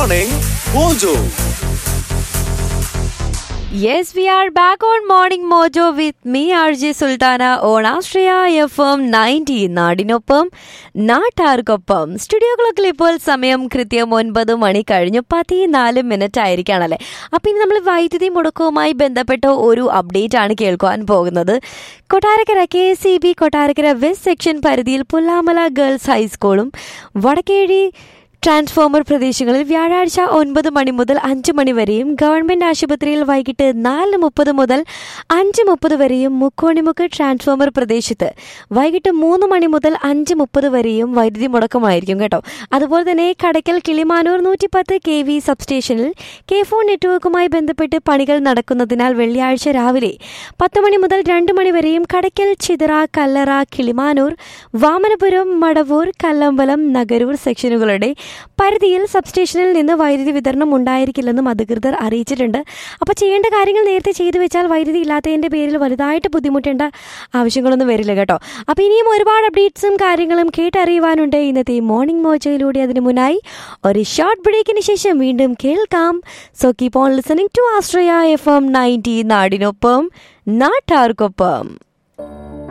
Morning Mojo. Yes, we are back on Morning Mojo with me, RJ Sultana, on Austria FM 90 നാടിനൊപ്പം നാട്ടാർക്കൊപ്പം studio ക്ലോക്കിൽ ഇപ്പോൾ സമയം കൃത്യം ഒൻപത് മണി കഴിഞ്ഞു പതിനാല് മിനിറ്റ് ആയിരിക്കുകയാണല്ലേ അപ്പം ഇനി നമ്മൾ വൈദ്യുതി മുടക്കവുമായി ബന്ധപ്പെട്ട ഒരു അപ്ഡേറ്റ് ആണ് കേൾക്കുവാൻ പോകുന്നത് Kottarakkara K C B Kottarakkara west section പരിധിയിൽ പുല്ലാമല ഗേൾസ് ഹൈസ്കൂളും വടക്കേഴി ട്രാൻസ്ഫോമർ പ്രദേശങ്ങളിൽ വ്യാഴാഴ്ച ഒൻപത് മണി മുതൽ അഞ്ച് മണി വരെയും ഗവൺമെന്റ് ആശുപത്രിയിൽ വൈകിട്ട് നാല് മുപ്പത് മുതൽ അഞ്ച് മുപ്പത് വരെയും മുക്കോണിമുക്ക് ട്രാൻസ്ഫോമർ പ്രദേശത്ത് വൈകിട്ട് മൂന്ന് മണി മുതൽ അഞ്ച് മുപ്പത് വരെയും വൈദ്യുതി മുടക്കമായിരിക്കും കേട്ടോ അതുപോലെ തന്നെ കടയ്ക്കൽ കിളിമാനൂർ നൂറ്റി പത്ത് കെ വി സബ്സ്റ്റേഷനിൽ കെ ഫോൺ നെറ്റ്വർക്കുമായി ബന്ധപ്പെട്ട് പണികൾ നടക്കുന്നതിനാൽ വെള്ളിയാഴ്ച രാവിലെ പത്ത് മണി മുതൽ രണ്ട് മണി വരെയും കടയ്ക്കൽ ചിതറ കല്ലറ കിളിമാനൂർ വാമനപുരം മടവൂർ കല്ലമ്പലം നഗരൂർ സെക്ഷനുകളുടെ പരിധിയിൽ സബ്സ്റ്റേഷനിൽ നിന്ന് വൈദ്യുതി വിതരണം ഉണ്ടായിരിക്കില്ലെന്നും അധികൃതർ അറിയിച്ചിട്ടുണ്ട് അപ്പോൾ ചെയ്യേണ്ട കാര്യങ്ങൾ നേരത്തെ ചെയ്തു വെച്ചാൽ വൈദ്യുതി ഇല്ലാത്തതിൻ്റെ പേരിൽ വലുതായിട്ട് ബുദ്ധിമുട്ടേണ്ട ആവശ്യങ്ങളൊന്നും വരില്ല കേട്ടോ അപ്പോൾ ഇനിയും ഒരുപാട് അപ്ഡേറ്റ്സും കാര്യങ്ങളും കേട്ടറിയുവാനുണ്ട് ഇന്നത്തെ ഈ മോർണിംഗ് മോജയിലൂടെ അതിനു മുന്നായി ഒരു ഷോർട്ട് ബ്രേക്കിന് ശേഷം വീണ്ടും കേൾക്കാം so keep on listening to Astraya F M ninety നാടിനൊപ്പം നാട്ടാർക്കൊപ്പം